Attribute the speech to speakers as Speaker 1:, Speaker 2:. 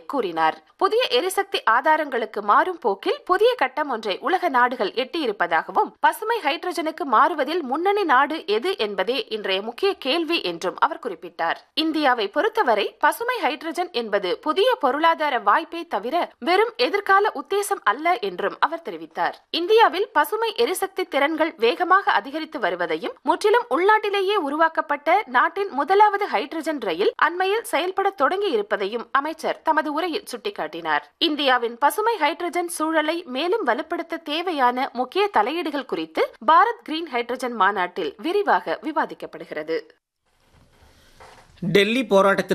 Speaker 1: கூறினார் புதிய எரிசக்தி ஆதாரங்களுக்கு மாறும் போக்கில் புதிய கட்டம் ஒன்றை உலக நாடுகள் எட்டியிருப்பதாகவும் பசுமை ஹைட்ரஜனுக்கு மாறுவதில் முன்னணி நாடு எது என்பதே இன்றைய முக்கிய கேள்வி என்றும் அவர் குறிப்பிட்டார் இந்தியாவை பொறுத்தவரை பசுமை ஹைட்ரஜன் என்பது புதிய பொருளாதார வாய்ப்பை தவிர வெறும் எதிர்கால உத்தேசம் அல்ல என்றும் அவர் தெரிவித்தார் இந்தியாவில் பசுமை எரிசக்தி திறன்கள் வேகமாக அதிகரித்து வருவதையும் முற்றிலும் உள்நாட்டிலேயே உருவாக்கப்பட்ட நாட்டின் முதலாவது ஹைட்ரஜன் ரயில் அண்மையில் செயல்பட தொடங்கி இருப்பதையும் அமைச்சர் தமது உரையில் சுட்டிக்காட்டினார் இந்தியாவின் பசுமை ஹைட்ரஜன் சூழலை மேலும் வலுப்படுத்த தேவையான முக்கிய தலையீடுகள் குறித்து பாரத் கிரீன் ஹைட்ரஜன் மாநாட்டில் விரிவாக விவாதிக்கப்படுகிறது
Speaker 2: டெல்லி போராட்டத்திற்கு